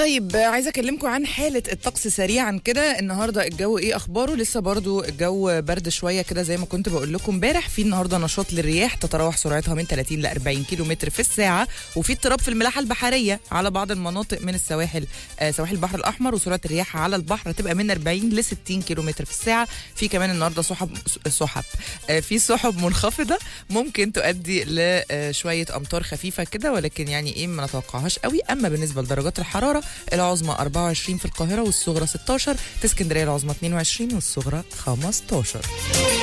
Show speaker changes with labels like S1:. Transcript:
S1: طيب آه، عايزه اكلمكم عن حاله الطقس سريعا كده النهارده الجو ايه اخباره لسه برضو الجو برد شويه كده زي ما كنت بقول لكم امبارح في النهارده نشاط للرياح تتراوح سرعتها من 30 ل 40 كيلو متر في الساعه وفي اضطراب في الملاحه البحريه على بعض المناطق من السواحل آه سواحل البحر الاحمر وسرعه الرياح على البحر تبقى من 40 ل 60 كيلو متر في الساعه في كمان النهارده سحب سحب آه في سحب منخفضه ممكن تؤدي لشويه امطار خفيفه كده ولكن يعني ايه ما نتوقعهاش قوي اما بالنسبه لدرجات الحراره العظمى 24 في القاهره والصغرى 16 في اسكندريه العظمى 22 والصغرى 15